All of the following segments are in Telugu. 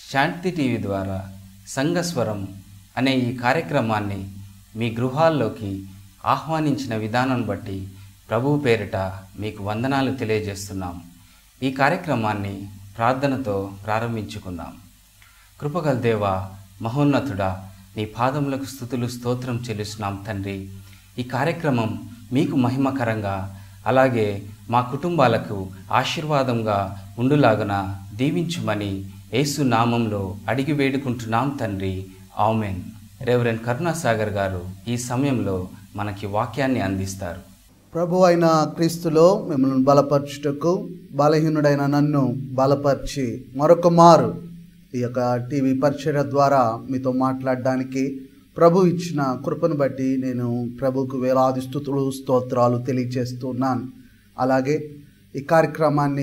శాంతి టీవీ ద్వారా సంఘస్వరం అనే ఈ కార్యక్రమాన్ని మీ గృహాల్లోకి ఆహ్వానించిన విధానం బట్టి ప్రభువు పేరిట మీకు వందనాలు తెలియజేస్తున్నాం ఈ కార్యక్రమాన్ని ప్రార్థనతో ప్రారంభించుకుందాం కృపగల దేవా మహోన్నతుడా నీ పాదములకు స్థుతులు స్తోత్రం చెల్లిస్తున్నాం తండ్రి ఈ కార్యక్రమం మీకు మహిమకరంగా అలాగే మా కుటుంబాలకు ఆశీర్వాదంగా ఉండులాగున దీవించుమని యేసు నామంలో అడిగి వేడుకుంటున్నాం తండ్రి ఆమెన్ రెవరెండ్ కరుణాసాగర్ గారు ఈ సమయంలో మనకి వాక్యాన్ని అందిస్తారు ప్రభు అయిన క్రీస్తులో మిమ్మల్ని బలపరచుటకు బలహీనుడైన నన్ను బలపరిచి మరొక మారు ఈ యొక్క టీవీ పరిచయ ద్వారా మీతో మాట్లాడడానికి ప్రభు ఇచ్చిన కృపను బట్టి నేను ప్రభుకు వేలాది స్థుతులు స్తోత్రాలు తెలియచేస్తున్నాను అలాగే ఈ కార్యక్రమాన్ని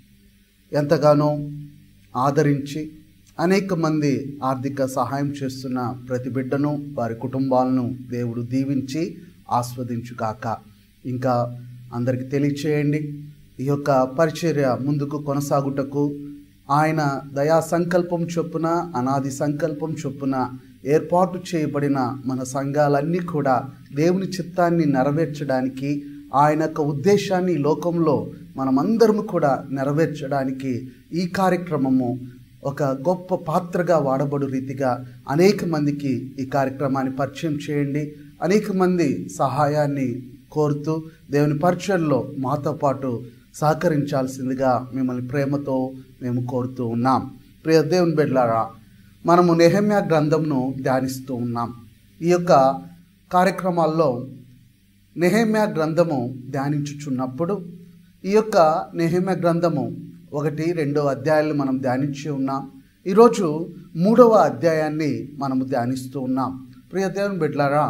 ఎంతగానో ఆదరించి అనేక మంది ఆర్థిక సహాయం చేస్తున్న ప్రతి బిడ్డను వారి కుటుంబాలను దేవుడు దీవించి ఆస్వాదించుగాక ఇంకా అందరికి తెలియచేయండి ఈ యొక్క పరిచర్య ముందుకు కొనసాగుటకు ఆయన దయా సంకల్పం చొప్పున అనాది సంకల్పం చొప్పున ఏర్పాటు చేయబడిన మన సంఘాలన్నీ కూడా దేవుని చిత్తాన్ని నెరవేర్చడానికి ఆయన యొక్క ఉద్దేశాన్ని ఈ లోకంలో మనమందరము కూడా నెరవేర్చడానికి ఈ కార్యక్రమము ఒక గొప్ప పాత్రగా వాడబడు రీతిగా అనేక మందికి ఈ కార్యక్రమాన్ని పరిచయం చేయండి అనేక మంది సహాయాన్ని కోరుతూ దేవుని పరిచయంలో మాతో పాటు సహకరించాల్సిందిగా మిమ్మల్ని ప్రేమతో మేము కోరుతూ ఉన్నాం ప్రియ దేవుని బిడ్డలారా మనము నెహమ్యా గ్రంథంను ధ్యానిస్తూ ఉన్నాం ఈ యొక్క కార్యక్రమాల్లో నెహమ్యా గ్రంథము ధ్యానించుచున్నప్పుడు ఈ యొక్క నెహమ్యా గ్రంథము ఒకటి రెండో అధ్యాయాలు మనం ధ్యానించి ఉన్నాం ఈరోజు మూడవ అధ్యాయాన్ని మనము ధ్యానిస్తూ ఉన్నాం ప్రియ దేవుని బిడ్డలారా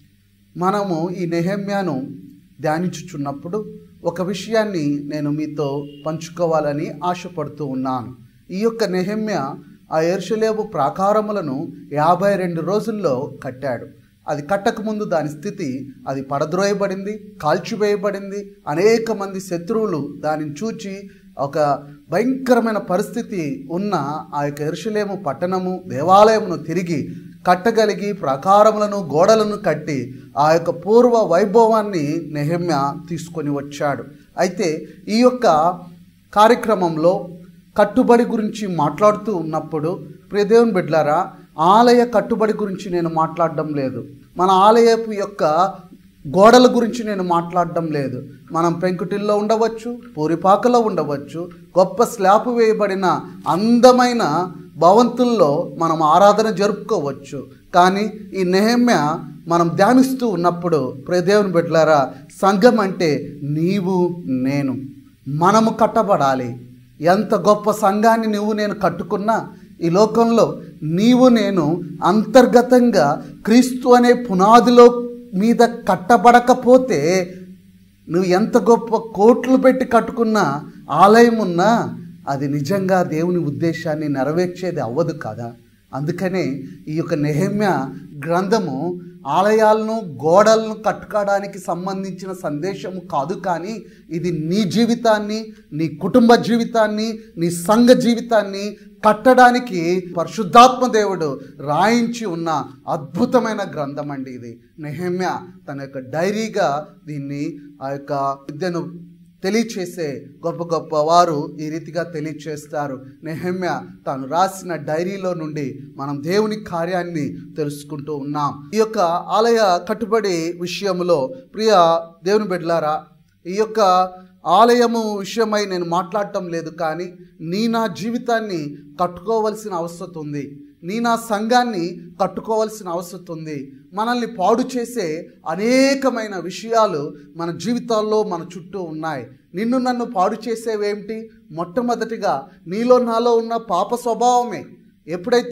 మనము ఈ నెహమ్యాను ధ్యానించుచున్నప్పుడు ఒక విషయాన్ని నేను మీతో పంచుకోవాలని ఆశపడుతూ ఉన్నాను ఈ యొక్క నెహమ్య ఆ ఎరుషలేము ప్రాకారములను యాభై రెండు రోజుల్లో కట్టాడు అది కట్టకముందు దాని స్థితి అది పడద్రోయబడింది కాల్చివేయబడింది అనేక మంది శత్రువులు దానిని చూచి ఒక భయంకరమైన పరిస్థితి ఉన్న ఆ యొక్క ఎరుషలేము పట్టణము దేవాలయమును తిరిగి కట్టగలిగి ప్రాకారములను గోడలను కట్టి ఆ యొక్క పూర్వ వైభవాన్ని నెహమ్య తీసుకొని వచ్చాడు అయితే ఈ యొక్క కార్యక్రమంలో కట్టుబడి గురించి మాట్లాడుతూ ఉన్నప్పుడు ప్రియదేవుని బిడ్లారా ఆలయ కట్టుబడి గురించి నేను మాట్లాడడం లేదు మన ఆలయపు యొక్క గోడల గురించి నేను మాట్లాడడం లేదు మనం పెంకుటిల్లో ఉండవచ్చు పూరిపాకలో ఉండవచ్చు గొప్ప స్లాబ్ వేయబడిన అందమైన భవంతుల్లో మనం ఆరాధన జరుపుకోవచ్చు కానీ ఈ నెహమ్య మనం ధ్యానిస్తూ ఉన్నప్పుడు ప్రదేవుని బిడ్డలారా సంఘం అంటే నీవు నేను మనము కట్టబడాలి ఎంత గొప్ప సంఘాన్ని నువ్వు నేను కట్టుకున్నా ఈ లోకంలో నీవు నేను అంతర్గతంగా క్రీస్తు అనే పునాదిలో మీద కట్టబడకపోతే నువ్వు ఎంత గొప్ప కోట్లు పెట్టి కట్టుకున్న ఆలయం ఉన్నా అది నిజంగా దేవుని ఉద్దేశాన్ని నెరవేర్చేది అవ్వదు కదా అందుకనే ఈ యొక్క నెహమ్య గ్రంథము ఆలయాలను గోడలను కట్టుకోవడానికి సంబంధించిన సందేశము కాదు కానీ ఇది నీ జీవితాన్ని నీ కుటుంబ జీవితాన్ని నీ సంఘ జీవితాన్ని కట్టడానికి పరిశుద్ధాత్మ దేవుడు రాయించి ఉన్న అద్భుతమైన గ్రంథం అండి ఇది నెహమ్య తన యొక్క డైరీగా దీన్ని ఆ యొక్క విద్యను తెలియచేసే గొప్ప గొప్ప వారు ఈ రీతిగా తెలియచేస్తారు నెహమ్య తాను రాసిన డైరీలో నుండి మనం దేవుని కార్యాన్ని తెలుసుకుంటూ ఉన్నాం ఈ యొక్క ఆలయ కట్టుబడి విషయంలో ప్రియ దేవుని బిడ్డలారా ఈ యొక్క ఆలయము విషయమై నేను మాట్లాడటం లేదు కానీ నీ నా జీవితాన్ని కట్టుకోవలసిన అవసరం ఉంది నీ నా సంఘాన్ని కట్టుకోవాల్సిన అవసరం ఉంది మనల్ని పాడు చేసే అనేకమైన విషయాలు మన జీవితాల్లో మన చుట్టూ ఉన్నాయి నిన్ను నన్ను పాడు చేసేవేమిటి మొట్టమొదటిగా నీలో నాలో ఉన్న పాప స్వభావమే ఎప్పుడైతే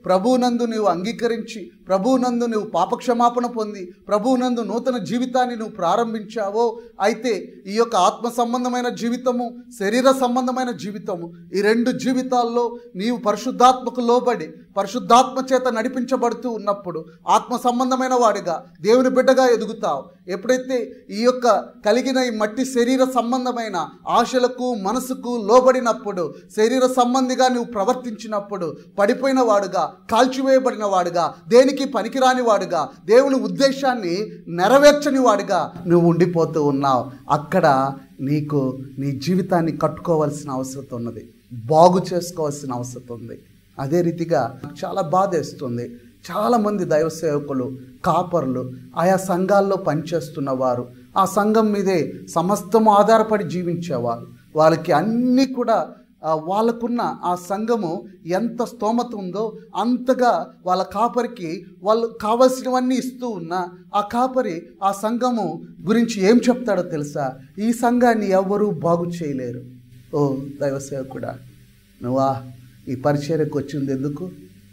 ప్రభువునందు నీవు అంగీకరించి ప్రభువునందు నువ్వు పాపక్షమాపణ పొంది ప్రభువునందు నూతన జీవితాన్ని నువ్వు ప్రారంభించావో అయితే ఈ యొక్క ఆత్మ సంబంధమైన జీవితము శరీర సంబంధమైన జీవితము ఈ రెండు జీవితాల్లో నీవు పరిశుద్ధాత్మకు లోబడి పరిశుద్ధాత్మ చేత నడిపించబడుతూ ఉన్నప్పుడు ఆత్మ సంబంధమైన వాడిగా దేవుని బిడ్డగా ఎదుగుతావు ఎప్పుడైతే ఈ యొక్క కలిగిన ఈ మట్టి శరీర సంబంధమైన ఆశలకు మనసుకు లోబడినప్పుడు శరీర సంబంధిగా నువ్వు ప్రవర్తించినప్పుడు పడిపోయిన వాడుగా కాల్చివేయబడిన వాడుగా దేనికి పనికిరాని వాడుగా దేవుని ఉద్దేశాన్ని నెరవేర్చని వాడుగా నువ్వు ఉండిపోతూ ఉన్నావు అక్కడ నీకు నీ జీవితాన్ని కట్టుకోవాల్సిన అవసరం ఉన్నది బాగు చేసుకోవాల్సిన అవసరం ఉంది అదే రీతిగా చాలా బాధేస్తుంది చాలామంది దైవ సేవకులు కాపర్లు ఆయా సంఘాల్లో పనిచేస్తున్న వారు ఆ సంఘం మీదే సమస్తం ఆధారపడి జీవించేవారు వాళ్ళకి అన్నీ కూడా ఆ, వాళ్ళకున్న ఆ సంఘము ఎంత స్తోమత ఉందో అంతగా వాళ్ళ కాపరికి వాళ్ళు కావలసినవన్నీ ఇస్తూ ఉన్నా ఆ కాపరి ఆ సంఘము గురించి ఏం చెప్తాడో తెలుసా ఈ సంఘాన్ని ఎవ్వరూ బాగు చేయలేరు ఓ దైవ సేవకుడా నువ్వా ఈ పరిచర్యకు వచ్చింది ఎందుకు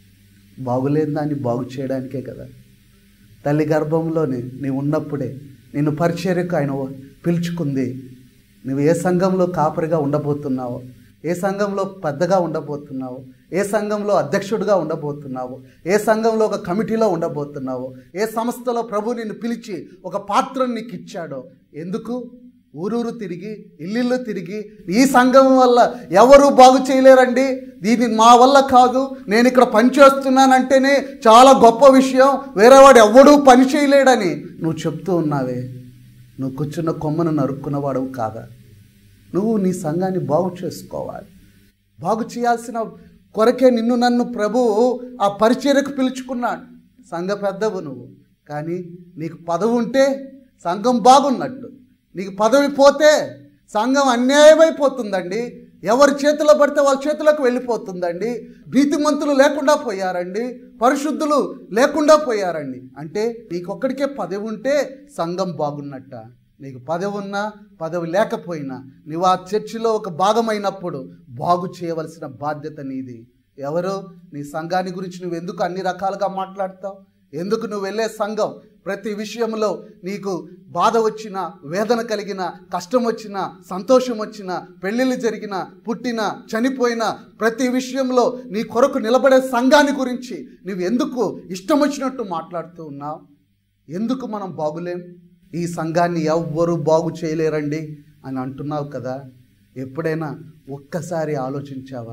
బాగులేని దాన్ని బాగు చేయడానికే కదా తల్లి గర్భంలోనే నీవు ఉన్నప్పుడే నిన్ను పరిచర్యకు ఆయన పిలుచుకుంది నువ్వు ఏ సంఘంలో కాపరిగా ఉండబోతున్నావో ఏ సంఘంలో పెద్దగా ఉండబోతున్నావో ఏ సంఘంలో అధ్యక్షుడిగా ఉండబోతున్నావో ఏ సంఘంలో ఒక కమిటీలో ఉండబోతున్నావో ఏ సంస్థలో ప్రభు నిన్ను పిలిచి ఒక పాత్రను నీకు ఇచ్చాడో ఎందుకు ఊరూరు తిరిగి ఇల్లిల్లు తిరిగి ఈ సంఘం వల్ల ఎవరు బాగు చేయలేరండి దీన్ని మా వల్ల కాదు నేను ఇక్కడ పని చేస్తున్నానంటేనే చాలా గొప్ప విషయం వేరేవాడు ఎవడూ పని చేయలేడని నువ్వు చెప్తూ ఉన్నావే నువ్వు కూర్చున్న కొమ్మను నరుక్కున్నవాడవు కాదా నువ్వు నీ సంఘాన్ని బాగు చేసుకోవాలి బాగు చేయాల్సిన కొరకే నిన్ను నన్ను ప్రభువు ఆ పరిచర్యకు పిలుచుకున్నాడు సంఘ పెద్దవు నువ్వు కానీ నీకు పదవి ఉంటే సంఘం బాగున్నట్టు నీకు పదవి పోతే సంఘం అన్యాయమైపోతుందండి ఎవరి చేతిలో పడితే వాళ్ళ చేతిలోకి వెళ్ళిపోతుందండి నీతిమంతులు లేకుండా పోయారండి పరిశుద్ధులు లేకుండా పోయారండి అంటే నీకొక్కడికే పదవి ఉంటే సంఘం బాగున్నట్ట నీకు పదవి ఉన్నా పదవి లేకపోయినా నువ్వు ఆ చర్చిలో ఒక భాగమైనప్పుడు బాగు చేయవలసిన బాధ్యత నీది ఎవరు నీ సంఘాన్ని గురించి నువ్వు ఎందుకు అన్ని రకాలుగా మాట్లాడతావు ఎందుకు నువ్వు వెళ్ళే సంఘం ప్రతి విషయంలో నీకు బాధ వచ్చినా వేదన కలిగిన కష్టం వచ్చినా సంతోషం వచ్చినా పెళ్ళిళ్ళు జరిగిన పుట్టిన చనిపోయిన ప్రతి విషయంలో నీ కొరకు నిలబడే సంఘాన్ని గురించి నువ్వు ఎందుకు ఇష్టం వచ్చినట్టు మాట్లాడుతూ ఉన్నావు ఎందుకు మనం బాగులేం ఈ సంఘాన్ని ఎవ్వరూ బాగు చేయలేరండి అని అంటున్నావు కదా ఎప్పుడైనా ఒక్కసారి ఆలోచించావా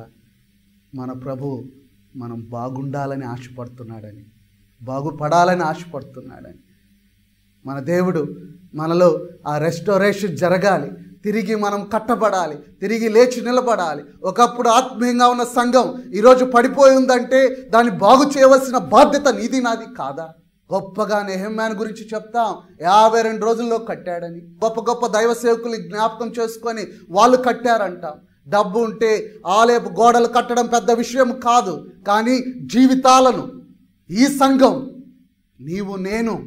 మన ప్రభు మనం బాగుండాలని ఆశపడుతున్నాడని బాగుపడాలని ఆశపడుతున్నాడని మన దేవుడు మనలో ఆ రెస్టోరేషన్ జరగాలి తిరిగి మనం కట్టబడాలి తిరిగి లేచి నిలబడాలి ఒకప్పుడు ఆత్మీయంగా ఉన్న సంఘం ఈరోజు పడిపోయి ఉందంటే దాన్ని బాగు చేయవలసిన బాధ్యత నీది నాది కాదా గొప్పగా నెహమ్యాన్ గురించి చెప్తాం యాభై రెండు రోజుల్లో కట్టాడని గొప్ప గొప్ప దైవ సేవకులు జ్ఞాపకం చేసుకొని వాళ్ళు కట్టారంటాం డబ్బు ఉంటే ఆలేపు గోడలు కట్టడం పెద్ద విషయం కాదు కానీ జీవితాలను ఈ సంఘం నీవు నేను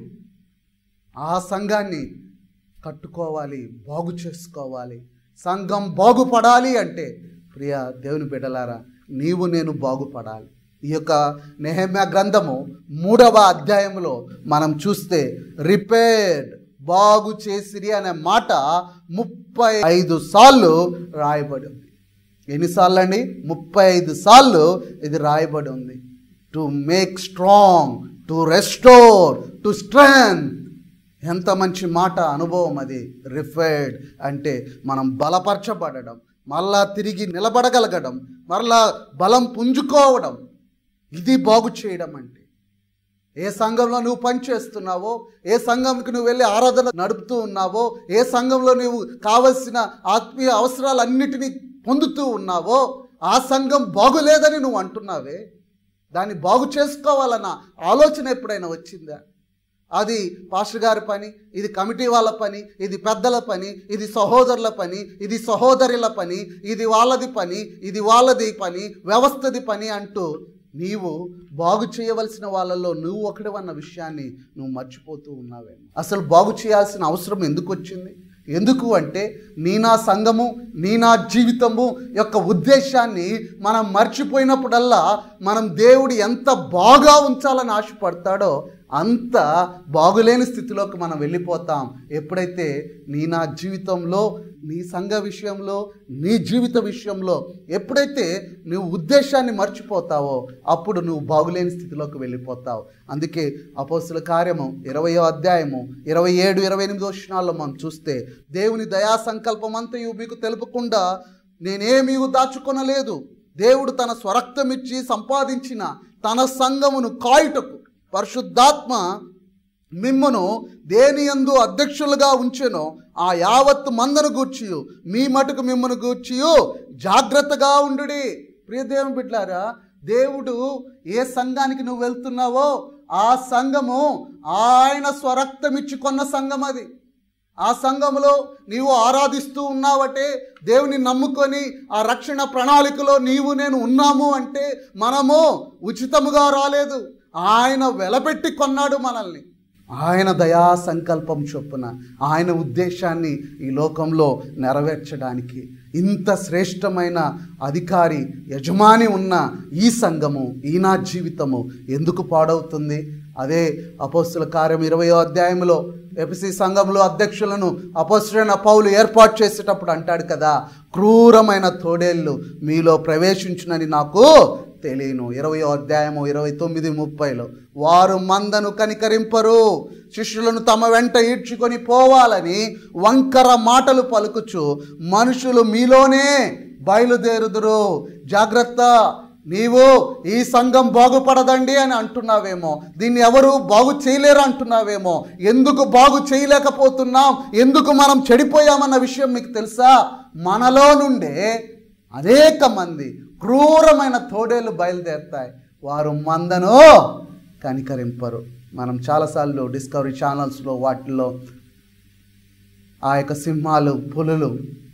ఆ సంఘాన్ని కట్టుకోవాలి బాగు చేసుకోవాలి సంఘం బాగుపడాలి అంటే ప్రియ దేవుని బిడ్డలారా నీవు నేను బాగుపడాలి ఈ యొక్క నెహమ్యా గ్రంథము మూడవ అధ్యాయంలో మనం చూస్తే రిపేర్డ్ బాగు చేసిరి అనే మాట ముప్పై ఐదు సార్లు రాయబడి ఉంది ఎన్నిసార్లు అండి ముప్పై ఐదు సార్లు ఇది రాయబడి ఉంది to make strong to restore to strength ఎంత మంచి మాట అనుభవం అది రిఫైర్డ్ అంటే మనం బలపరచబడడం మళ్ళా తిరిగి నిలబడగలగడం మరలా బలం పుంజుకోవడం ఇది బాగు చేయడం అంటే ఏ సంఘంలో నువ్వు పనిచేస్తున్నావో ఏ సంఘంకి నువ్వు వెళ్ళి ఆరాధన నడుపుతూ ఉన్నావో ఏ సంఘంలో నువ్వు కావలసిన ఆత్మీయ అవసరాలన్నిటినీ పొందుతూ ఉన్నావో ఆ సంఘం బాగులేదని నువ్వు అంటున్నావే దాన్ని బాగు చేసుకోవాలన్న ఆలోచన ఎప్పుడైనా వచ్చిందా అది పాస్టర్ గారి పని ఇది కమిటీ వాళ్ళ పని ఇది పెద్దల పని ఇది సహోదరుల పని ఇది సహోదరుల పని ఇది వాళ్ళది పని ఇది వాళ్ళది పని వ్యవస్థది పని అంటూ నీవు బాగు చేయవలసిన వాళ్ళలో నువ్వు ఒకటివన్న విషయాన్ని నువ్వు మర్చిపోతూ ఉన్నావేమో అసలు బాగు చేయాల్సిన అవసరం ఎందుకు వచ్చింది ఎందుకు అంటే నీ నా సంఘము నీ నా జీవితము యొక్క ఉద్దేశాన్ని మనం మర్చిపోయినప్పుడల్లా మనం దేవుడు ఎంత బాగా ఉంచాలని ఆశపడతాడో అంత బాగులేని స్థితిలోకి మనం వెళ్ళిపోతాం ఎప్పుడైతే నీ నా జీవితంలో నీ సంఘ విషయంలో నీ జీవిత విషయంలో ఎప్పుడైతే నువ్వు ఉద్దేశాన్ని మర్చిపోతావో అప్పుడు నువ్వు బాగులేని స్థితిలోకి వెళ్ళిపోతావు అందుకే అపోస్తుల కార్యము ఇరవయో అధ్యాయము ఇరవై ఏడు ఇరవై ఎనిమిది వచనాల్లో మనం చూస్తే దేవుని దయా సంకల్పం అంతయు మీకు తెలుపకుండా నేనేమీ దాచుకొనలేదు దేవుడు తన స్వరక్తమిచ్చి సంపాదించిన తన సంఘమును కాయుటకు పరిశుద్ధాత్మ మిమ్మను దేని యందు అధ్యక్షులుగా ఉంచెనో ఆ యావత్తు మందను గూర్చియు మీ మటుకు మిమ్మను గూర్చియు జాగ్రత్తగా ఉండుడి ప్రియ దేవుని బిడ్డారా దేవుడు ఏ సంఘానికి నువ్వు వెళ్తున్నావో ఆ సంఘము ఆయన స్వరక్తమిచ్చి కొన్న సంఘం అది ఆ సంఘములో నీవు ఆరాధిస్తూ ఉన్నావటే దేవుని నమ్ముకొని ఆ రక్షణ ప్రణాళికలో నీవు నేను ఉన్నాము అంటే మనము ఉచితముగా రాలేదు ఆయన వెలపెట్టి కొన్నాడు మనల్ని ఆయన దయా సంకల్పం చొప్పున ఆయన ఉద్దేశాన్ని ఈ లోకంలో నెరవేర్చడానికి ఇంత శ్రేష్టమైన అధికారి యజమాని ఉన్న ఈ సంఘము ఈ నా జీవితము ఎందుకు పాడవుతుంది అదే అపోస్తుల కార్యం ఇరవయో అధ్యాయంలో ఎపిసి సంఘంలో అధ్యక్షులను అపోస్తులైన పౌలు ఏర్పాటు చేసేటప్పుడు అంటాడు కదా క్రూరమైన తోడేళ్ళు మీలో ప్రవేశించునని నాకు తెలియను ఇరవయో అధ్యాయము ఇరవై తొమ్మిది ముప్పైలో వారు మందను కనికరింపరు శిష్యులను తమ వెంట ఈడ్చుకొని పోవాలని వంకర మాటలు పలుకుచు మనుషులు మీలోనే బయలుదేరుదురు జాగ్రత్త నీవు ఈ సంఘం బాగుపడదండి అని అంటున్నావేమో దీన్ని ఎవరు బాగు చేయలేరు అంటున్నావేమో ఎందుకు బాగు చేయలేకపోతున్నాం ఎందుకు మనం చెడిపోయామన్న విషయం మీకు తెలుసా మనలో నుండే అనేక మంది క్రూరమైన తోడేళ్ళు బయలుదేరుతాయి వారు మందను కనికరింపరు మనం చాలాసార్లు డిస్కవరీ ఛానల్స్లో వాటిల్లో ఆ యొక్క సింహాలు పులులు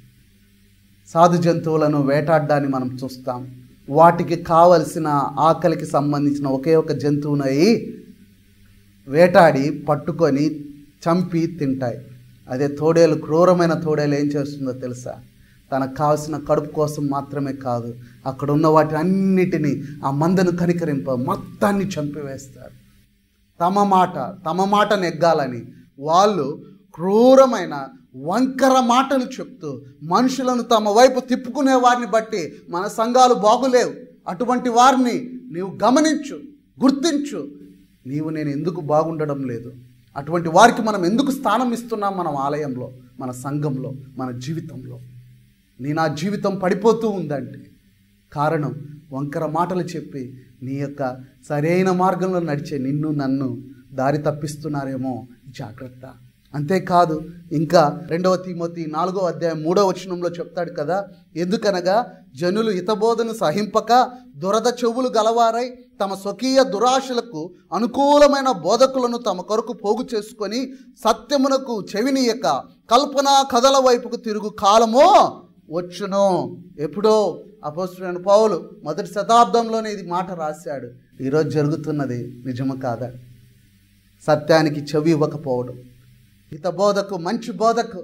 సాధు జంతువులను వేటాడడాన్ని మనం చూస్తాం వాటికి కావలసిన ఆకలికి సంబంధించిన ఒకే ఒక జంతువునై వేటాడి పట్టుకొని చంపి తింటాయి అదే తోడేలు క్రూరమైన తోడేలు ఏం చేస్తుందో తెలుసా తనకు కావాల్సిన కడుపు కోసం మాత్రమే కాదు అక్కడ ఉన్న వాటి అన్నిటినీ ఆ మందను కనికరింప మొత్తాన్ని చంపివేస్తారు తమ మాట తమ మాట నెగ్గాలని వాళ్ళు క్రూరమైన వంకర మాటలు చెప్తూ మనుషులను తమ వైపు తిప్పుకునే వారిని బట్టి మన సంఘాలు బాగులేవు అటువంటి వారిని నీవు గమనించు గుర్తించు నీవు నేను ఎందుకు బాగుండడం లేదు అటువంటి వారికి మనం ఎందుకు స్థానం ఇస్తున్నాం మనం ఆలయంలో మన సంఘంలో మన జీవితంలో నీ నా జీవితం పడిపోతూ ఉందంటే కారణం వంకర మాటలు చెప్పి నీ యొక్క సరైన మార్గంలో నడిచే నిన్ను నన్ను దారి తప్పిస్తున్నారేమో జాగ్రత్త అంతేకాదు ఇంకా రెండవ తిమోతి నాలుగో అధ్యాయం మూడవ వచనంలో చెప్తాడు కదా ఎందుకనగా జనులు హితబోధను సహింపక దురద చెవులు గలవారై తమ స్వకీయ దురాశలకు అనుకూలమైన బోధకులను తమ కొరకు పోగు చేసుకొని సత్యమునకు చెవినీయక కల్పనా కథల వైపుకు తిరుగు కాలము వచ్చును ఎప్పుడో అపోస్తుడైన పౌలు మొదటి శతాబ్దంలోనే ఇది మాట రాశాడు ఈరోజు జరుగుతున్నది నిజము కాదా సత్యానికి చెవి ఇవ్వకపోవడం హిత బోధకు మంచి బోధకు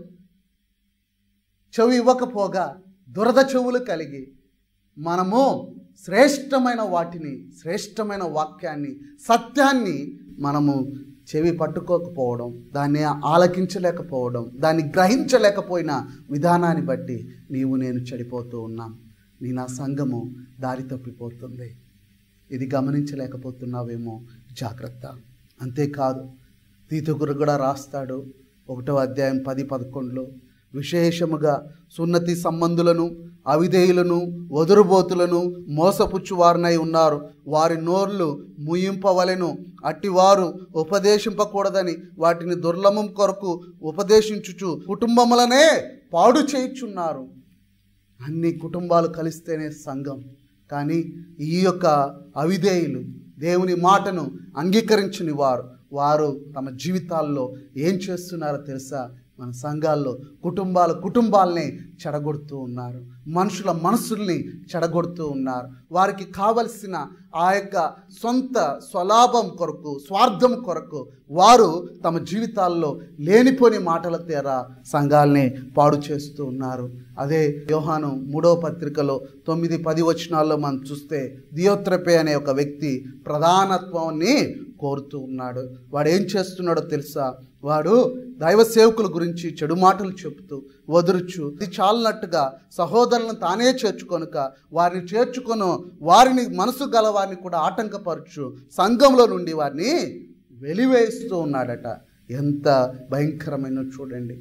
చెవి ఇవ్వకపోగా దురద చెవులు కలిగి మనము శ్రేష్టమైన వాటిని శ్రేష్టమైన వాక్యాన్ని సత్యాన్ని మనము చెవి పట్టుకోకపోవడం దాన్ని ఆలకించలేకపోవడం దాన్ని గ్రహించలేకపోయిన విధానాన్ని బట్టి నీవు నేను చెడిపోతూ ఉన్నాం నీ నా సంఘము దారి తప్పిపోతుంది ఇది గమనించలేకపోతున్నావేమో జాగ్రత్త అంతేకాదు తీతుకురు కూడా రాస్తాడు ఒకటో అధ్యాయం పది పదకొండులో విశేషముగా సున్నతి సంబంధులను అవిధేయులను వదురుబోతులను మోసపుచ్చువారినై ఉన్నారు వారి నోర్లు ముయింపవలెను అట్టివారు ఉపదేశింపకూడదని వాటిని దుర్లభం కొరకు ఉపదేశించుచు కుటుంబములనే పాడు చేయుచున్నారు అన్ని కుటుంబాలు కలిస్తేనే సంఘం కానీ ఈ యొక్క అవిధేయులు దేవుని మాటను అంగీకరించని వారు వారు తమ జీవితాల్లో ఏం చేస్తున్నారో తెలుసా మన సంఘాల్లో కుటుంబాలు కుటుంబాలనే చెడగొడుతూ ఉన్నారు మనుషుల మనసుల్ని చెడగొడుతూ ఉన్నారు వారికి కావలసిన ఆ యొక్క సొంత స్వలాభం కొరకు స్వార్థం కొరకు వారు తమ జీవితాల్లో లేనిపోని మాటల తీర సంఘాల్ని పాడు చేస్తూ ఉన్నారు అదే యోహాను మూడో పత్రికలో తొమ్మిది పది వచనాల్లో మనం చూస్తే దియోత్రపే అనే ఒక వ్యక్తి ప్రధానత్వాన్ని కోరుతూ ఉన్నాడు వాడు ఏం చేస్తున్నాడో తెలుసా వాడు దైవ సేవకుల గురించి చెడు మాటలు చెబుతూ వదురుచు ఇది చాలినట్టుగా సహోదరులను తానే చేర్చుకొనుక వారిని చేర్చుకొను వారిని మనసు గల వారిని కూడా ఆటంకపరచు సంఘంలో నుండి వారిని వెలివేస్తూ ఉన్నాడట ఎంత భయంకరమైన చూడండి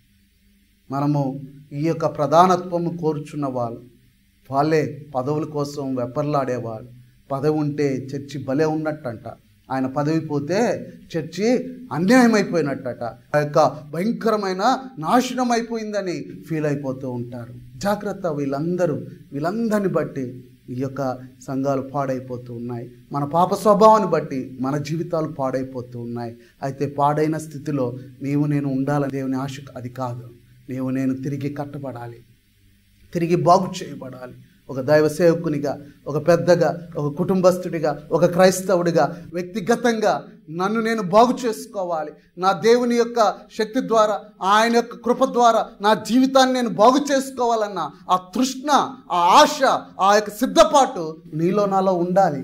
మనము ఈ యొక్క ప్రధానత్వము కోరుచున్న వాళ్ళు వాళ్ళే పదవుల కోసం వెప్పర్లాడేవాళ్ళు పదవి ఉంటే చర్చి భలే ఉన్నట్టంట ఆయన పదవి పోతే చర్చి అన్యాయం అయిపోయినట్టట ఆ యొక్క భయంకరమైన నాశనం అయిపోయిందని ఫీల్ అయిపోతూ ఉంటారు జాగ్రత్త వీళ్ళందరూ వీళ్ళందరిని బట్టి ఈ యొక్క సంఘాలు పాడైపోతూ ఉన్నాయి మన పాప స్వభావాన్ని బట్టి మన జీవితాలు పాడైపోతూ ఉన్నాయి అయితే పాడైన స్థితిలో నీవు నేను ఉండాలని దేవుని ఆశ అది కాదు నీవు నేను తిరిగి కట్టబడాలి తిరిగి బాగు చేయబడాలి ఒక దైవ సేవకునిగా ఒక పెద్దగా ఒక కుటుంబస్తుడిగా ఒక క్రైస్తవుడిగా వ్యక్తిగతంగా నన్ను నేను బాగు చేసుకోవాలి నా దేవుని యొక్క శక్తి ద్వారా ఆయన యొక్క కృప ద్వారా నా జీవితాన్ని నేను బాగు చేసుకోవాలన్న ఆ తృష్ణ ఆ ఆశ ఆ యొక్క సిద్ధపాటు నీలో నాలో ఉండాలి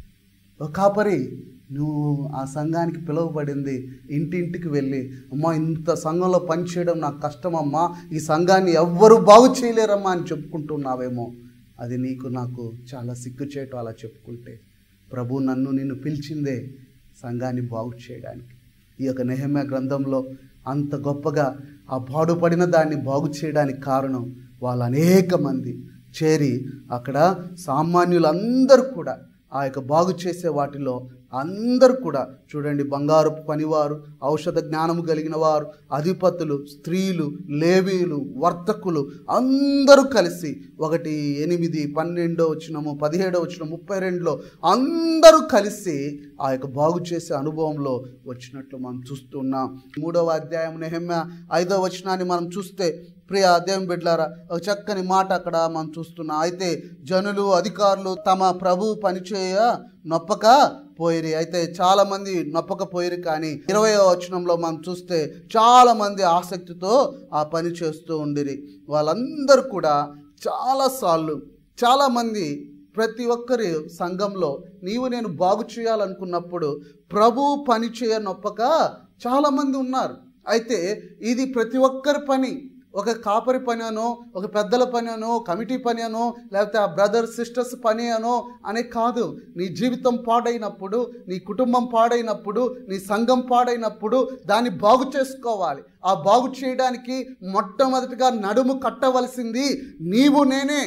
ఒక కాపరి నువ్వు ఆ సంఘానికి పిలువబడింది ఇంటింటికి వెళ్ళి అమ్మా ఇంత సంఘంలో పనిచేయడం నాకు కష్టమమ్మా ఈ సంఘాన్ని ఎవ్వరూ బాగు చేయలేరమ్మా అని చెప్పుకుంటున్నావేమో అది నీకు నాకు చాలా సిగ్గు చేయటం అలా చెప్పుకుంటే ప్రభు నన్ను నిన్ను పిలిచిందే సంఘాన్ని బాగు చేయడానికి ఈ యొక్క నెహమ్య గ్రంథంలో అంత గొప్పగా ఆ పాడుపడిన దాన్ని బాగు చేయడానికి కారణం వాళ్ళు అనేక మంది చేరి అక్కడ సామాన్యులందరూ కూడా ఆ యొక్క బాగు చేసే వాటిలో అందరూ కూడా చూడండి బంగారు పనివారు ఔషధ జ్ఞానము కలిగిన వారు అధిపతులు స్త్రీలు లేవీలు వర్తకులు అందరూ కలిసి ఒకటి ఎనిమిది పన్నెండో వచ్చినము పదిహేడో వచ్చిన ముప్పై రెండులో అందరూ కలిసి ఆ యొక్క బాగు చేసే అనుభవంలో వచ్చినట్లు మనం చూస్తున్నాం మూడవ అధ్యాయం నెహమ్య ఐదవ వచనాన్ని మనం చూస్తే ప్రియ దేవుని బిడ్లారా ఒక చక్కని మాట అక్కడ మనం చూస్తున్నాం అయితే జనులు అధికారులు తమ ప్రభు పనిచేయ నొప్పక పోయిరి అయితే చాలా మంది నొప్పకపోయిరి కానీ ఇరవై వచనంలో మనం చూస్తే చాలా మంది ఆసక్తితో ఆ పని చేస్తూ ఉండిరి వాళ్ళందరూ కూడా చాలాసార్లు చాలామంది ప్రతి ఒక్కరి సంఘంలో నీవు నేను బాగు చేయాలనుకున్నప్పుడు ప్రభు పని చేయ నొప్పక చాలామంది ఉన్నారు అయితే ఇది ప్రతి ఒక్కరి పని ఒక కాపరి పని అనో ఒక పెద్దల పని అనో కమిటీ పని అనో లేకపోతే ఆ బ్రదర్ సిస్టర్స్ పని అనో అనే కాదు నీ జీవితం పాడైనప్పుడు నీ కుటుంబం పాడైనప్పుడు నీ సంఘం పాడైనప్పుడు దాన్ని బాగు చేసుకోవాలి ఆ బాగు చేయడానికి మొట్టమొదటిగా నడుము కట్టవలసింది నీవు నేనే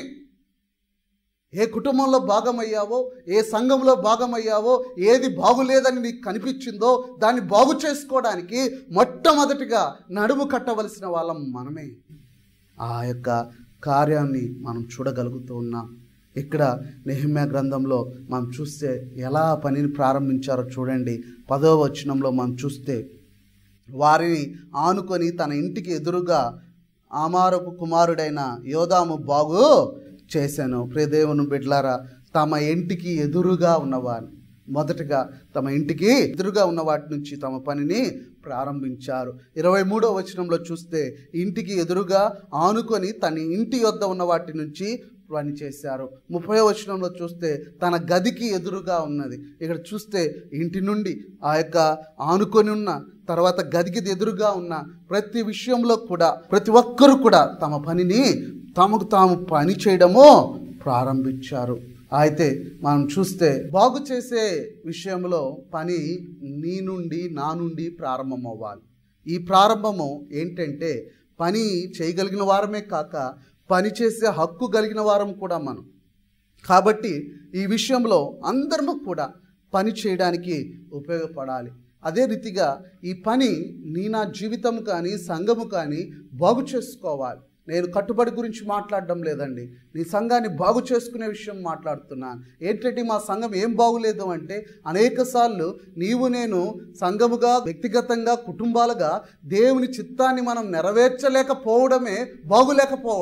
ఏ కుటుంబంలో భాగమయ్యావో ఏ సంఘంలో భాగమయ్యావో ఏది బాగులేదని నీకు కనిపించిందో దాన్ని బాగు చేసుకోవడానికి మొట్టమొదటిగా నడుము కట్టవలసిన వాళ్ళం మనమే ఆ యొక్క కార్యాన్ని మనం చూడగలుగుతూ ఉన్నాం ఇక్కడ నెహిమ్యా గ్రంథంలో మనం చూస్తే ఎలా ఆ పనిని ప్రారంభించారో చూడండి పదవ వచనంలో మనం చూస్తే వారిని ఆనుకొని తన ఇంటికి ఎదురుగా ఆమారపు కుమారుడైన యోదాము బాగు చేశాను ప్రియదేవుని బిడ్లారా తమ ఇంటికి ఎదురుగా ఉన్నవారు మొదటగా తమ ఇంటికి ఎదురుగా ఉన్న వాటి నుంచి తమ పనిని ప్రారంభించారు ఇరవై మూడో వచనంలో చూస్తే ఇంటికి ఎదురుగా ఆనుకొని తన ఇంటి యొద్ద ఉన్న వాటి నుంచి పని చేశారు ముప్పై వచనంలో చూస్తే తన గదికి ఎదురుగా ఉన్నది ఇక్కడ చూస్తే ఇంటి నుండి ఆ యొక్క ఆనుకొని ఉన్న తర్వాత గదికి ఎదురుగా ఉన్న ప్రతి విషయంలో కూడా ప్రతి ఒక్కరు కూడా తమ పనిని తమకు తాము పని చేయడము ప్రారంభించారు అయితే మనం చూస్తే బాగు చేసే విషయంలో పని నీ నుండి నా నుండి ప్రారంభం అవ్వాలి ఈ ప్రారంభము ఏంటంటే పని చేయగలిగిన వారమే కాక పని చేసే హక్కు కలిగిన వారం కూడా మనం కాబట్టి ఈ విషయంలో అందరము కూడా పని చేయడానికి ఉపయోగపడాలి అదే రీతిగా ఈ పని నీ నా జీవితం కానీ సంఘము కానీ బాగు చేసుకోవాలి నేను కట్టుబడి గురించి మాట్లాడడం లేదండి నీ సంఘాన్ని బాగు చేసుకునే విషయం మాట్లాడుతున్నాను ఏంటంటే మా సంఘం ఏం బాగులేదు అంటే అనేక సార్లు నీవు నేను సంఘముగా వ్యక్తిగతంగా కుటుంబాలుగా దేవుని చిత్తాన్ని మనం నెరవేర్చలేకపోవడమే బాగులేకపోవడం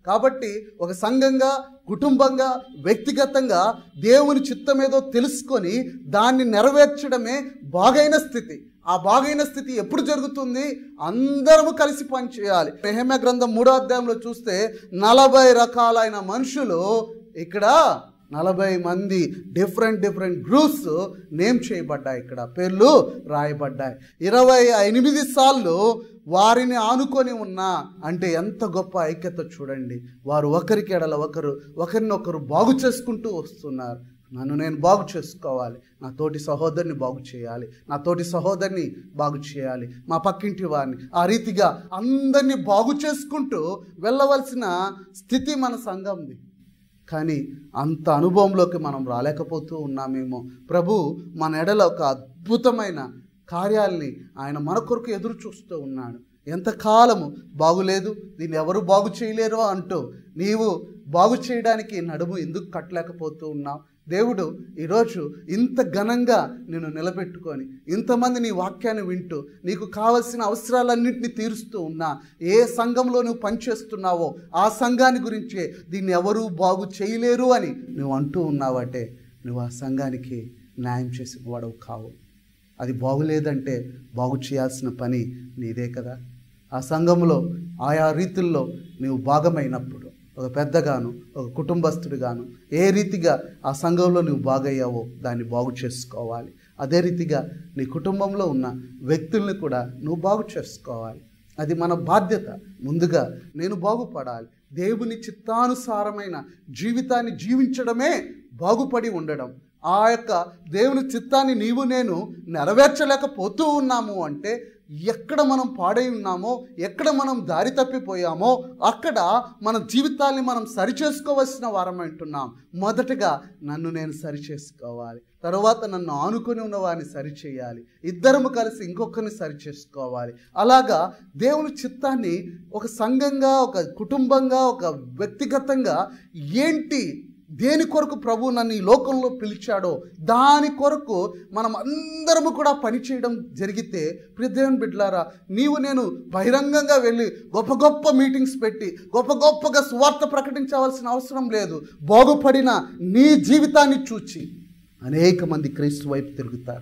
కాబట్టి ఒక సంఘంగా కుటుంబంగా వ్యక్తిగతంగా దేవుని చిత్తమేదో తెలుసుకొని దాన్ని నెరవేర్చడమే బాగైన స్థితి ఆ బాగైన స్థితి ఎప్పుడు జరుగుతుంది అందరము కలిసి పనిచేయాలి నెహమ్య గ్రంథం మూడో అధ్యాయంలో చూస్తే నలభై రకాలైన మనుషులు ఇక్కడ నలభై మంది డిఫరెంట్ డిఫరెంట్ గ్రూప్స్ నేమ్ చేయబడ్డాయి ఇక్కడ పేర్లు రాయబడ్డాయి ఇరవై ఎనిమిది సార్లు వారిని ఆనుకొని ఉన్న అంటే ఎంత గొప్ప ఐక్యత చూడండి వారు ఒకరికి ఎడల ఒకరు ఒకరినొకరు బాగు చేసుకుంటూ వస్తున్నారు నన్ను నేను బాగు చేసుకోవాలి నా తోటి సహోదరిని బాగు చేయాలి నా తోటి సహోదరిని బాగు చేయాలి మా పక్కింటి వారిని ఆ రీతిగా అందరినీ బాగు చేసుకుంటూ వెళ్ళవలసిన స్థితి మన సంఘంది కానీ అంత అనుభవంలోకి మనం రాలేకపోతూ ఉన్నామేమో ప్రభు మన ఎడల ఒక అద్భుతమైన కార్యాల్ని ఆయన మన కొరకు ఎదురు చూస్తూ ఉన్నాడు ఎంతకాలము బాగులేదు దీన్ని ఎవరు బాగు చేయలేరు అంటూ నీవు బాగు చేయడానికి నడుము ఎందుకు కట్టలేకపోతూ ఉన్నావు దేవుడు ఈరోజు ఇంత ఘనంగా నిన్ను నిలబెట్టుకొని ఇంతమంది నీ వాక్యాన్ని వింటూ నీకు కావలసిన అవసరాలన్నింటినీ తీరుస్తూ ఉన్నా ఏ సంఘంలో నువ్వు పనిచేస్తున్నావో ఆ సంఘాన్ని గురించే దీన్ని ఎవరూ బాగు చేయలేరు అని నువ్వు అంటూ ఉన్నావంటే నువ్వు ఆ సంఘానికి న్యాయం చేసిన వాడవు కావు అది బాగులేదంటే బాగు చేయాల్సిన పని నీదే కదా ఆ సంఘంలో ఆయా రీతుల్లో నీవు భాగమైనప్పుడు ఒక పెద్దగాను ఒక కుటుంబస్తుడిగాను ఏ రీతిగా ఆ సంఘంలో నువ్వు బాగయ్యావో దాన్ని బాగు చేసుకోవాలి అదే రీతిగా నీ కుటుంబంలో ఉన్న వ్యక్తుల్ని కూడా నువ్వు బాగు చేసుకోవాలి అది మన బాధ్యత ముందుగా నేను బాగుపడాలి దేవుని చిత్తానుసారమైన జీవితాన్ని జీవించడమే బాగుపడి ఉండడం ఆ యొక్క దేవుని చిత్తాన్ని నీవు నేను నెరవేర్చలేకపోతూ ఉన్నాము అంటే ఎక్కడ మనం పాడై ఉన్నామో ఎక్కడ మనం దారి తప్పిపోయామో అక్కడ మన జీవితాన్ని మనం సరిచేసుకోవలసిన వారం అంటున్నాం మొదటగా నన్ను నేను సరిచేసుకోవాలి తర్వాత నన్ను ఆనుకొని ఉన్న వారిని సరిచేయాలి ఇద్దరము కలిసి ఇంకొకరిని సరిచేసుకోవాలి అలాగా దేవుని చిత్తాన్ని ఒక సంఘంగా ఒక కుటుంబంగా ఒక వ్యక్తిగతంగా ఏంటి దేని కొరకు ప్రభు నన్ను ఈ లోకంలో పిలిచాడో దాని కొరకు మనం అందరము కూడా పనిచేయడం జరిగితే ప్రియదేవన్ బిడ్లారా నీవు నేను బహిరంగంగా వెళ్ళి గొప్ప గొప్ప మీటింగ్స్ పెట్టి గొప్ప గొప్పగా స్వార్థ ప్రకటించవలసిన అవసరం లేదు బాగుపడిన నీ జీవితాన్ని చూచి అనేక మంది క్రీస్తు వైపు తిరుగుతారు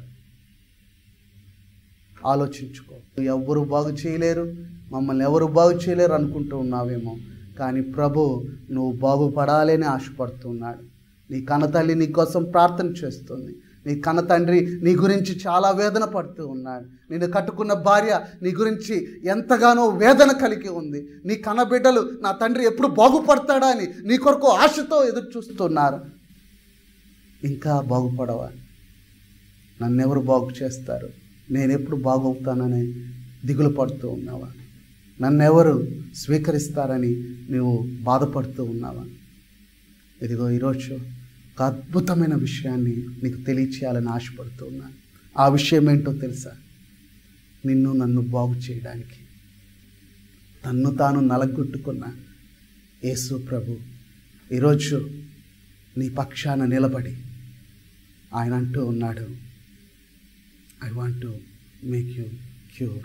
ఆలోచించుకో ఎవరు బాగు చేయలేరు మమ్మల్ని ఎవరు బాగు చేయలేరు అనుకుంటూ ఉన్నావేమో కానీ ప్రభు నువ్వు బాగుపడాలని ఆశపడుతున్నాడు నీ కన్నతల్లి నీ కోసం ప్రార్థన చేస్తుంది నీ కన్న తండ్రి నీ గురించి చాలా వేదన పడుతూ ఉన్నాడు నేను కట్టుకున్న భార్య నీ గురించి ఎంతగానో వేదన కలిగి ఉంది నీ కన్న బిడ్డలు నా తండ్రి ఎప్పుడు బాగుపడతాడా అని నీ కొరకు ఆశతో ఎదురు చూస్తున్నారు ఇంకా బాగుపడవా నన్నెవరు బాగు చేస్తారు నేను ఎప్పుడు బాగవుతానని దిగులు పడుతూ ఉన్నావా నన్నెవరు స్వీకరిస్తారని నువ్వు బాధపడుతూ ఉన్నావా ఇదిగో ఈరోజు ఒక అద్భుతమైన విషయాన్ని నీకు తెలియచేయాలని ఆశపడుతూ ఉన్నాను ఆ విషయం ఏంటో తెలుసా నిన్ను నన్ను బాగు చేయడానికి తన్ను తాను నలగొట్టుకున్న యేసు ప్రభు ఈరోజు నీ పక్షాన నిలబడి ఆయన అంటూ ఉన్నాడు I want to make you cure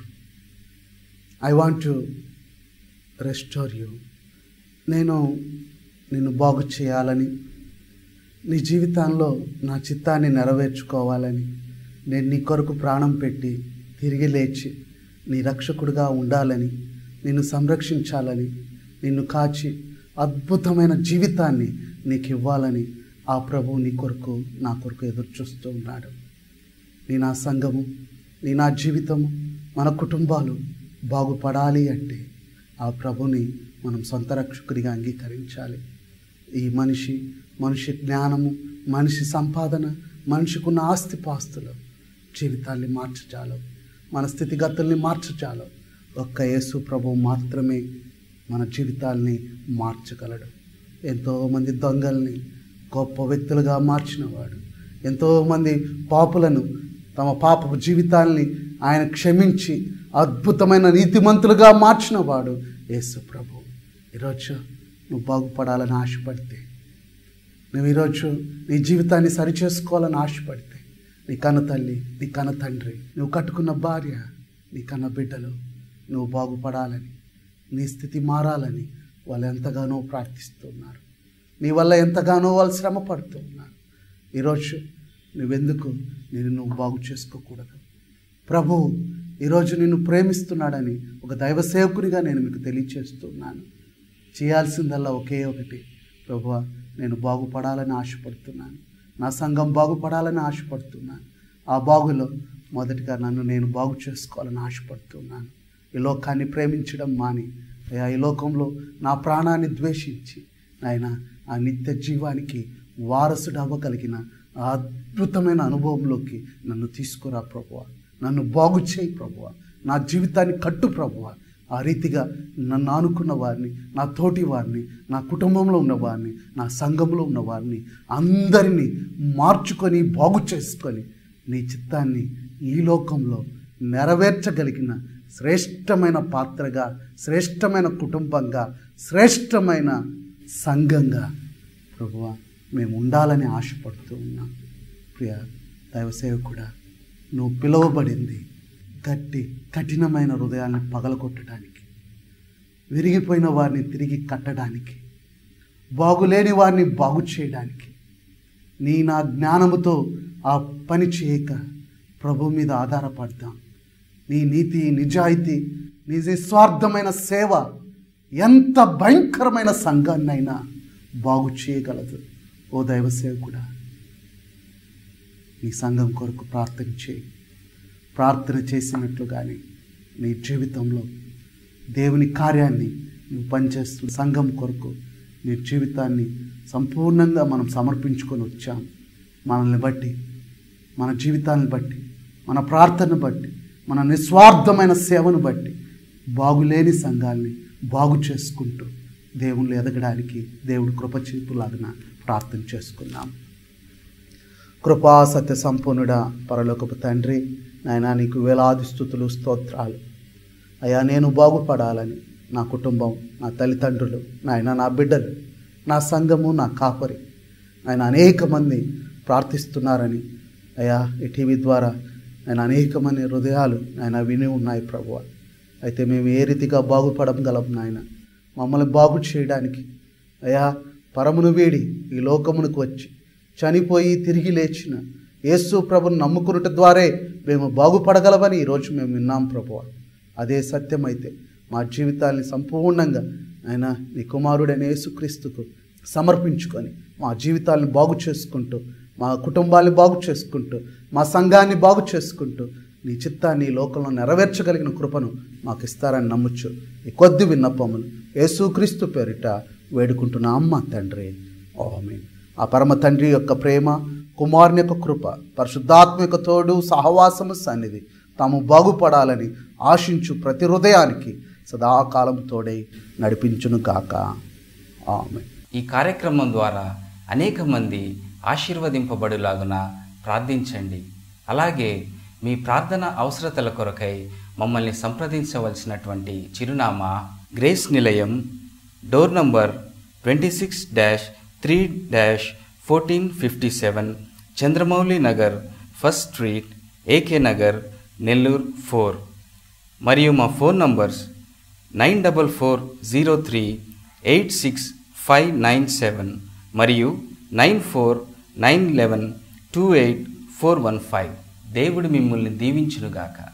I want to restore you నేను నిన్ను బాగు చేయాలని నీ జీవితంలో నా చిత్తాన్ని నెరవేర్చుకోవాలని నేను నీ కొరకు ప్రాణం పెట్టి తిరిగి లేచి నీ రక్షకుడిగా ఉండాలని నిన్ను సంరక్షించాలని నిన్ను కాచి అద్భుతమైన జీవితాన్ని నీకు ఇవ్వాలని ఆ ప్రభువు నీ కొరకు నా కొరకు ఎదురు చూస్తూ ఉన్నాడు నీ నా సంఘము నీ నా జీవితము మన కుటుంబాలు బాగుపడాలి అంటే ఆ ప్రభుని మనం సొంత రక్షకుడిగా అంగీకరించాలి ఈ మనిషి మనిషి జ్ఞానము మనిషి సంపాదన మనిషికున్న ఆస్తిపాస్తులు జీవితాన్ని మార్చచాలు మన స్థితిగతుల్ని మార్చచాలు ఒక్క యేసు ప్రభు మాత్రమే మన జీవితాల్ని మార్చగలడు ఎంతోమంది దొంగల్ని గొప్ప వ్యక్తులుగా మార్చినవాడు ఎంతోమంది పాపులను తమ పాపపు జీవితాల్ని ఆయన క్షమించి అద్భుతమైన నీతిమంతులుగా మార్చినవాడు యేసు ప్రభు ఈరోజు నువ్వు బాగుపడాలని ఆశపడితే నువ్వు ఈరోజు నీ జీవితాన్ని సరిచేసుకోవాలని ఆశపడితే నీ కన్న తల్లి నీ కన్న తండ్రి నువ్వు కట్టుకున్న భార్య నీ కన్న బిడ్డలు నువ్వు బాగుపడాలని నీ స్థితి మారాలని వాళ్ళు ఎంతగానో ప్రార్థిస్తున్నారు నీ వల్ల ఎంతగానో వాళ్ళు శ్రమ పడుతూ ఉన్నారు ఈరోజు నువ్వెందుకు నేను నువ్వు బాగు చేసుకోకూడదు ప్రభు ఈరోజు నిన్ను ప్రేమిస్తున్నాడని ఒక దైవ సేవకునిగా నేను మీకు తెలియచేస్తున్నాను చేయాల్సిందల్లా ఒకే ఒకటి ప్రభు నేను బాగుపడాలని ఆశపడుతున్నాను నా సంఘం బాగుపడాలని ఆశపడుతున్నాను ఆ బాగులో మొదటిగా నన్ను నేను బాగు చేసుకోవాలని ఆశపడుతున్నాను ఈ లోకాన్ని ప్రేమించడం మాని అయ్యా ఈ లోకంలో నా ప్రాణాన్ని ద్వేషించి నాయన ఆ నిత్య జీవానికి వారసుడు అవ్వగలిగిన ఆ అద్భుతమైన అనుభవంలోకి నన్ను తీసుకురా ప్రభువ నన్ను బాగు చేయి ప్రభువ నా జీవితాన్ని కట్టు ప్రభువ ఆ రీతిగా నన్ను ఆనుకున్న వారిని నా తోటి వారిని నా కుటుంబంలో ఉన్న వారిని నా సంఘంలో ఉన్న వారిని అందరినీ మార్చుకొని బాగు చేసుకొని నీ చిత్తాన్ని ఈ లోకంలో నెరవేర్చగలిగిన శ్రేష్టమైన పాత్రగా శ్రేష్టమైన కుటుంబంగా శ్రేష్టమైన సంఘంగా ప్రభువ మేము ఉండాలని ఆశపడుతూ ఉన్నాం ప్రియ దైవసేవకుడా నువ్వు పిలువబడింది గట్టి కఠినమైన హృదయాన్ని పగలగొట్టడానికి విరిగిపోయిన వారిని తిరిగి కట్టడానికి బాగులేని వారిని బాగు చేయడానికి నీ నా జ్ఞానముతో ఆ పని చేయక ప్రభు మీద ఆధారపడతాం నీ నీతి నిజాయితీ నీ నిస్వార్థమైన సేవ ఎంత భయంకరమైన సంఘాన్నైనా బాగు చేయగలదు ఓ దైవ సేవకుడా నీ సంఘం కొరకు ప్రార్థన చేయి ప్రార్థన చేసినట్లుగానే నీ జీవితంలో దేవుని కార్యాన్ని నువ్వు పనిచేస్తూ సంఘం కొరకు నీ జీవితాన్ని సంపూర్ణంగా మనం సమర్పించుకొని వచ్చాం మనల్ని బట్టి మన జీవితాన్ని బట్టి మన ప్రార్థనను బట్టి మన నిస్వార్థమైన సేవను బట్టి బాగులేని సంఘాల్ని బాగు చేసుకుంటూ దేవుళ్ళు ఎదగడానికి దేవుడు కృపచూపులాగిన ప్రార్థన చేసుకున్నాం కృపా సత్య సంపూర్ణుడా పరలోకపు తండ్రి నాయన నీకు వేలాది స్థుతులు స్తోత్రాలు అయ్యా నేను బాగుపడాలని నా కుటుంబం నా తల్లిదండ్రులు నాయన నా బిడ్డలు నా సంఘము నా కాపరి ఆయన అనేక మంది ప్రార్థిస్తున్నారని అయ్యా ఈ టీవీ ద్వారా ఆయన అనేక మంది హృదయాలు ఆయన విని ఉన్నాయి ప్రభువ అయితే మేము ఏ రీతిగా బాగుపడగలం నాయన మమ్మల్ని బాగు చేయడానికి అయ్యా పరమును వీడి ఈ లోకమునకు వచ్చి చనిపోయి తిరిగి లేచిన యేసు ప్రభుని నమ్ముకున్నట ద్వారే మేము బాగుపడగలమని ఈరోజు మేము విన్నాం ప్రభువ అదే సత్యమైతే మా జీవితాల్ని సంపూర్ణంగా ఆయన నీ కుమారుడైన యేసుక్రీస్తుకు సమర్పించుకొని మా జీవితాలను బాగు చేసుకుంటూ మా కుటుంబాన్ని బాగు చేసుకుంటూ మా సంఘాన్ని బాగు చేసుకుంటూ నీ చిత్తాన్ని ఈ లోకంలో నెరవేర్చగలిగిన కృపను మాకు ఇస్తారని నమ్ముచ్చు ఈ కొద్ది విన్నపములు యేసుక్రీస్తు పేరిట వేడుకుంటున్న అమ్మ తండ్రి ఆమేన్ ఆ పరమ తండ్రి యొక్క ప్రేమ కుమారుని యొక్క కృప పరిశుద్ధాత్మ యొక్క తోడు సహవాసము సన్నిధి తాము బాగుపడాలని ఆశించు ప్రతి హృదయానికి సదాకాలం తోడై నడిపించును గాక ఆమె ఈ కార్యక్రమం ద్వారా అనేక మంది ఆశీర్వదింపబడులాగున ప్రార్థించండి అలాగే మీ ప్రార్థన అవసరతల కొరకై మమ్మల్ని సంప్రదించవలసినటువంటి చిరునామా grace Nilayam door number twenty six dash three dash fourteen fifty seven Chandramouli Nagar first street AK Nagar Nellore four మరియు మా phone numbers nine double four zero three eight six five nine seven మరియు nine four nine eleven two eight four one five దేవుడు మిమ్మల్ని దీవించునుగాక